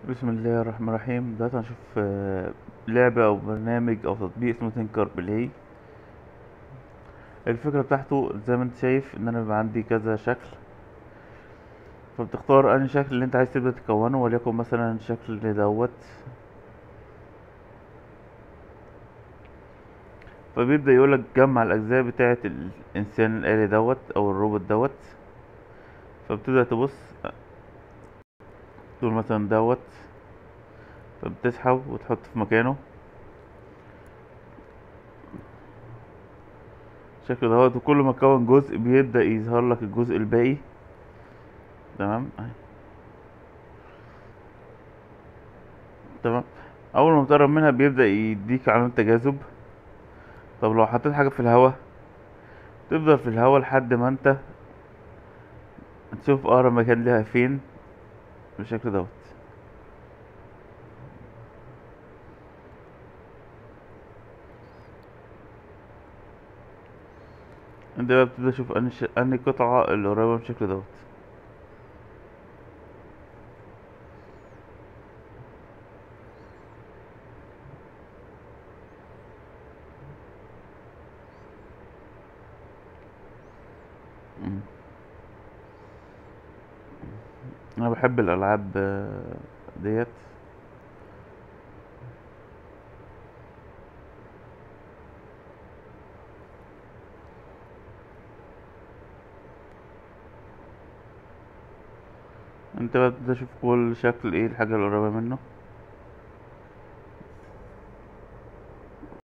بسم الله الرحمن الرحيم دلوقتي هنشوف آه، لعبة أو برنامج أو تطبيق اسمه تنكر بلاي الفكرة بتاعته زي ما انت شايف ان انا بيبقى عندي كذا شكل فبتختار انهي شكل اللي انت عايز تبدأ تكونه وليكن مثلا الشكل دوت فبيبدأ يقولك جمع الأجزاء بتاعة الإنسان الآلي دوت أو الروبوت دوت فبتبدأ تبص تقول مثلا دوت فبتسحب وتحط في مكانه الشكل دوت وكل ما تكون جزء بيبدأ يظهر لك الجزء الباقي تمام أهي. تمام اول ما بتقرب منها بيبدأ يديك علامة تجاذب طب لو حطيت حاجة في الهواء تفضل في الهواء لحد ما انت تشوف اقرب مكان ليها فين بالشكل دوت انت بقى بتبدأ تشوف انهي ش... انهي قطعة اللي قريبة من الشكل دوت مم. انا بحب الالعاب آه، ديت انت بقى بتبدأ تشوف كل شكل ايه الحاجة القريبة منه